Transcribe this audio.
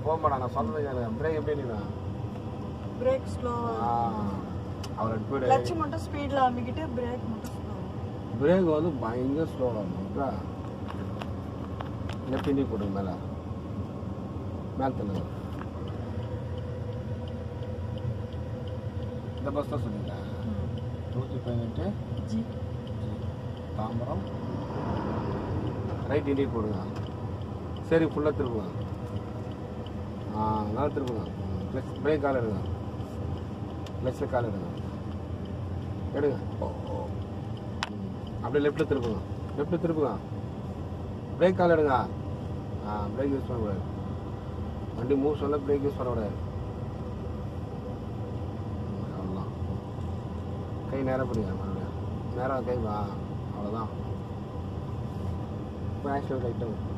போக மாட்டான் நான் சொல்றது கேளு பிரேக் எப்படி நீ பிரேக் ஸ்லோ அவர் போயிடு கிளட்ச் மட்டும் ஸ்பீட்ல அமைக்கிட்டு பிரேக் மட்டும் ஸ்லோ பிரேக் வந்து பயங்கர ஸ்லோவாக இருக்கும் லெஃப்ட் இண்டி போடுங்க மேலே மேலே தள்ளுங்க இந்த பஸ் தான் சொன்னீங்களா நூற்றி பதினெட்டு ஜி தாம்பரம் ரைட் இண்டி போடுங்க சரி ஃபுல்லாக திருப்புங்க ஆ நல்லா திருப்புங்க ப்ளஸ் பிரேக் கால் எடுங்க ப்ளஸில் கால் எடுங்க எடுங்க ம். அப்படியே லெஃப்ட்டில் திருப்புங்க லெஃப்ட்டில் திருப்புங்க பிரேக் கால் எடுங்க ஆ பிரேக் யூஸ் பண்ணக்கூடாது வண்டி மூவ் சொல்ல பிரேக் யூஸ் பண்ணக்கூடாது ம், அவ்வளோதான் கை நேரம் பிடிங்க மறுபடியும் நேரம் கை வா அவ்வளோதான் இப்போ ஆக்சிடென்ட் ரைட்டாக